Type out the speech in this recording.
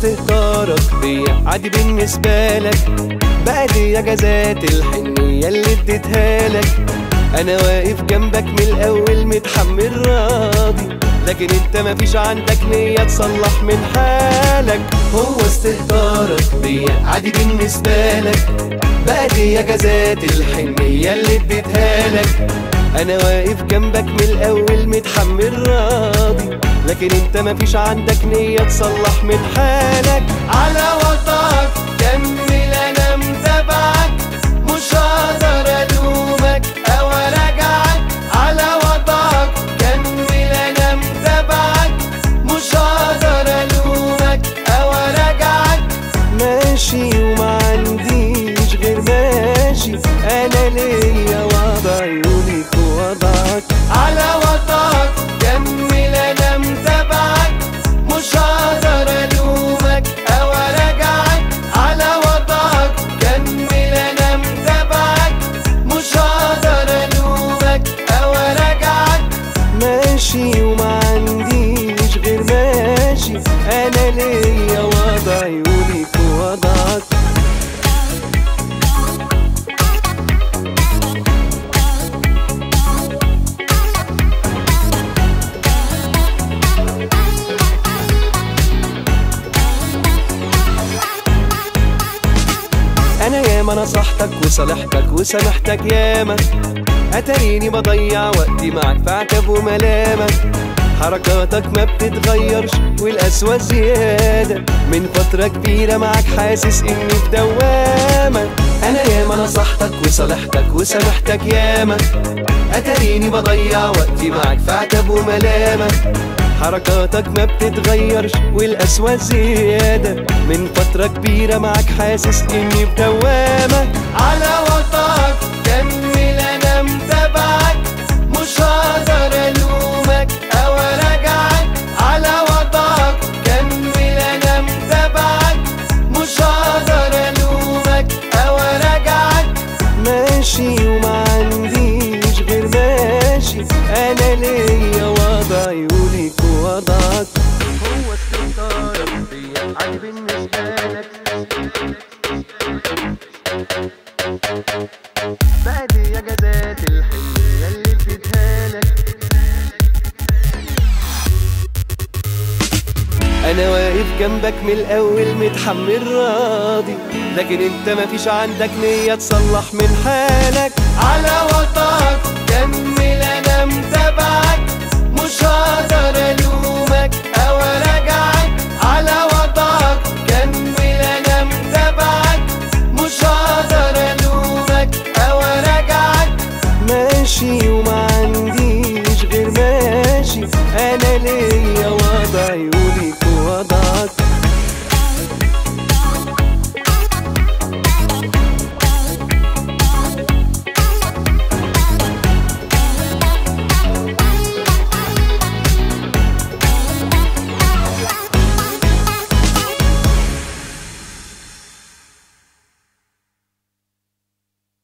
استهتارك بيا عادي بالنسبة لك بقى دي جزات الحنية اللي اديتها لك انا واقف جنبك من الاول متحمل راضي لكن انت مفيش عندك نية تصلح من حالك هو استهتارك بيا عادي بالنسبة لك بقى دي جزات الحنية اللي اديتها لك انا واقف جنبك من الاول متحمل راضي لكن انت مفيش عندك نية تصلح من حالك على وضعك كمل انا متابعك مش هقدر الومك او اراجعك على وضعك كمل انا متابعك مش هقدر الومك او اراجعك ماشي وما عنديش غير ماشي انا ليا وضعي وليك وضعك على وضعك كمل انا متابعك مش هقدر الومك او اراجعك على وضعك كمل انا متابعك مش هقدر الومك او اراجعك ماشي وما عنديش غير ماشي انا ليا وضعي وليك وضعك انا ياما نصحتك وصالحتك وسامحتك ياما اتريني بضيع وقتي معاك في عتب وملامة حركاتك ما بتتغيرش والقسوة زيادة من فترة كبيرة معاك حاسس اني في دوامة انا ياما نصحتك وصالحتك وسامحتك ياما اتريني بضيع وقتي معاك في عتب وملامة حركاتك ما بتتغيرش والقسوة زيادة من فترة كبيرة معاك حاسس اني في دوامة على وضعك كمل انا متابعك مش هقدر الومك او اراجعك على وضعك كمل انا متابعك مش هقدر الومك او اراجعك ماشي وما عنديش غير ماشي انا ليا وضعي وليك وضعك هو استهتارك بيا عادي بالنسبة لك بقى دي جزات الحنية اللي اديتها لك انا واقف جنبك من الاول متحمل راضي لكن انت مفيش عندك نية تصلح من حالك على وضعك